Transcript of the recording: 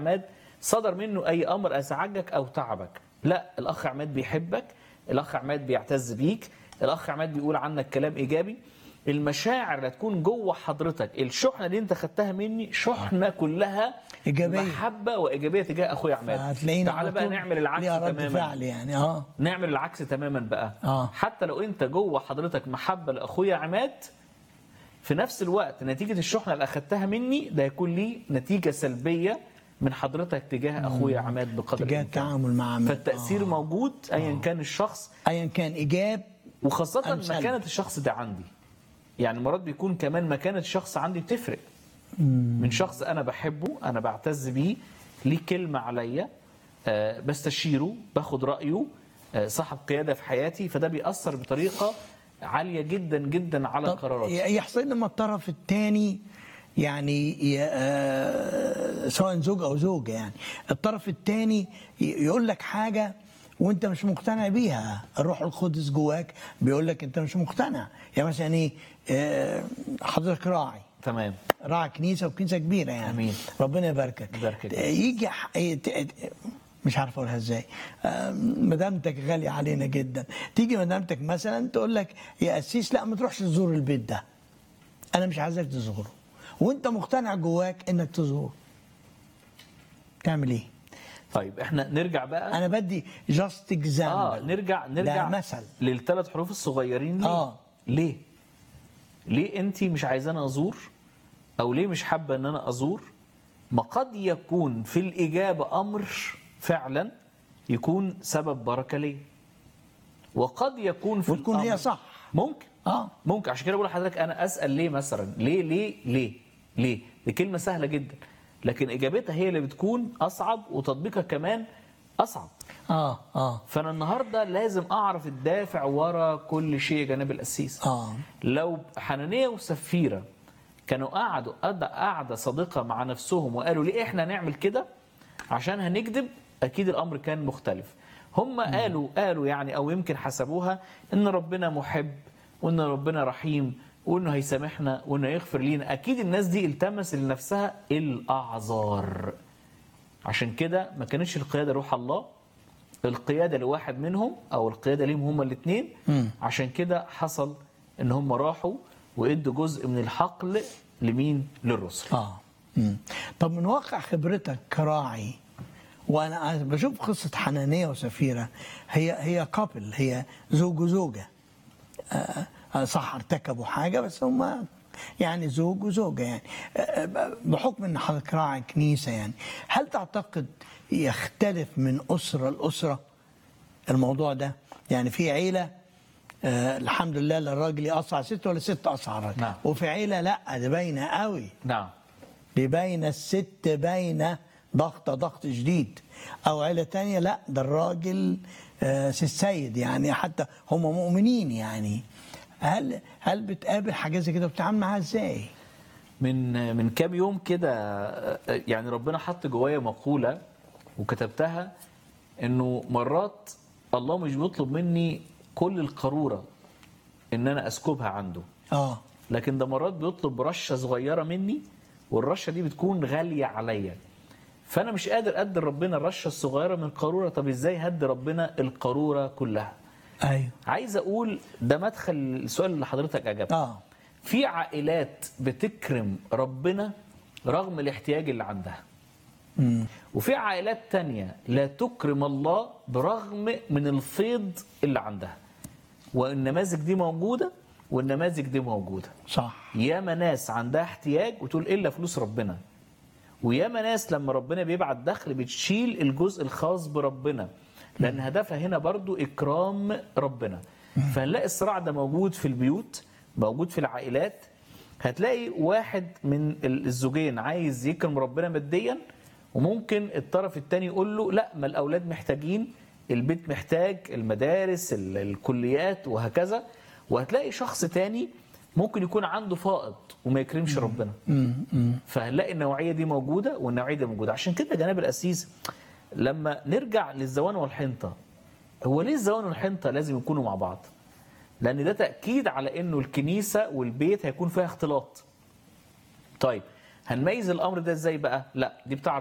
عماد صدر منه اي امر ازعجك او تعبك لا الاخ عماد بيحبك الاخ عماد بيعتز بيك الاخ عماد بيقول عنك كلام ايجابي المشاعر اللي هتكون جوه حضرتك الشحنه اللي انت خدتها مني شحنه كلها إيجابية. محبه وايجابيه تجاه اخويا عماد هتلاقينا تعالى على بقى طول نعمل العكس ليها رد تماما فعل يعني اه نعمل العكس تماما بقى آه. حتى لو انت جوه حضرتك محبه لاخويا عماد في نفس الوقت نتيجه الشحنه اللي اخدتها مني ده يكون ليه نتيجه سلبيه من حضرتك تجاه اخويا عماد بقدر تجاه الامكان التعامل مع عماد. فالتاثير آه. موجود ايا كان الشخص ايا كان ايجاب وخاصه أم سلبي. مكانه الشخص ده عندي يعني مرات بيكون كمان مكانه الشخص عندي بتفرق من شخص انا بحبه انا بعتز بيه ليه كلمه عليا آه، بستشيره باخد رايه آه، صاحب قياده في حياتي فده بيأثر بطريقه عاليه جدا جدا على طب قراراتي يحصل لما الطرف الثاني يعني ي- آه، سواء زوج او زوجه يعني الطرف الثاني يقول لك حاجه وانت مش مقتنع بيها الروح القدس جواك بيقول لك انت مش مقتنع يعني مثلا ايه آه، حضرتك راعي تمام راعي كنيسه وكنيسه كبيره يعني أمين. ربنا يباركك يباركك. يجي ح- ت- مش عارف اقولها ازاي آه، مدامتك غاليه علينا جدا تيجي مدامتك مثلا تقول لك يا قسيس لا ما تروحش تزور البيت ده انا مش عايزك تزوره وانت مقتنع جواك انك تزوره تعمل ايه طيب احنا نرجع بقى انا بدي جاست اكزامبل اه نرجع نرجع ده مثل للثلاث حروف الصغيرين ليه؟ آه. ليه؟ ليه انت مش عايزاني ازور او ليه مش حابه ان انا ازور؟ ما قد يكون في الاجابه امر فعلا يكون سبب بركه ليه وقد يكون في وتكون هي الأمر- صح. ممكن اه ممكن عشان كده بقول لحضرتك انا اسال ليه مثلا ليه ليه ليه ليه دي كلمه سهله جدا لكن اجابتها هي اللي بتكون اصعب وتطبيقها كمان اصعب اه اه فانا النهارده لازم اعرف الدافع ورا كل شيء يا جناب القسيس اه لو حنانيه وسفيره كانوا قعدوا قعدة قعدة صادقة مع نفسهم وقالوا ليه احنا نعمل كده عشان هنكذب اكيد الامر كان مختلف هم قالوا قالوا يعني او يمكن حسبوها ان ربنا محب وان ربنا رحيم وانه هيسامحنا وانه يغفر لينا اكيد الناس دي التمس لنفسها الاعذار عشان كده ما كانتش القياده روح الله القياده لواحد منهم او القياده ليهم هما الاثنين عشان كده حصل ان هم راحوا وادوا جزء من الحقل لمين للرسل اه مم. طب من واقع خبرتك كراعي وانا بشوف قصه حنانيه وسفيره هي هي كابل هي زوج وزوجه آه، آه، صح ارتكبوا حاجه بس هم يعني زوج وزوجه يعني آه، بحكم ان حضرتك راعي كنيسه يعني هل تعتقد يختلف من اسره لاسره الموضوع ده يعني في عيله آه الحمد لله لا الراجل يقصع ست ولا ست قصع راجل نعم. وفي عيله لا ده باينه قوي نعم دي باينه الست باينه ضغطه ضغط شديد او عيله تانية لا ده الراجل آه سي السيد يعني حتى هم مؤمنين يعني هل هل بتقابل حاجه زي كده وبتتعامل معاها ازاي؟ من من كام يوم كده يعني ربنا حط جوايا مقوله وكتبتها انه مرات الله مش بيطلب مني كل القاروره ان انا اسكبها عنده اه لكن ده مرات بيطلب رشه صغيره مني والرشه دي بتكون غاليه عليا فانا مش قادر ادي ربنا الرشه الصغيره من القاروره طب ازاي هدي ربنا القاروره كلها ايوه عايز اقول ده مدخل السؤال اللي حضرتك اجابته اه في عائلات بتكرم ربنا رغم الاحتياج اللي عندها مم. وفي عائلات تانية لا تكرم الله برغم من الفيض اللي عندها والنماذج دي موجودة والنماذج دي موجودة صح ياما ناس عندها احتياج وتقول إلا فلوس ربنا وياما ناس لما ربنا بيبعت دخل بتشيل الجزء الخاص بربنا لأن هدفها هنا برضو إكرام ربنا فهنلاقي الصراع ده موجود في البيوت موجود في العائلات هتلاقي واحد من الزوجين عايز يكرم ربنا ماديا وممكن الطرف التاني يقول له لا ما الأولاد محتاجين البيت محتاج المدارس ال- الكليات وهكذا وهتلاقي شخص تاني ممكن يكون عنده فائض وما يكرمش ربنا مم. مم. فهنلاقي النوعيه دي موجوده والنوعيه دي موجوده عشان كده جناب القسيس لما نرجع للزوان والحنطه هو ليه الزوان والحنطه لازم يكونوا مع بعض لان ده تاكيد على انه الكنيسه والبيت هيكون فيها اختلاط طيب هنميز الامر ده ازاي بقى لا دي بتاعه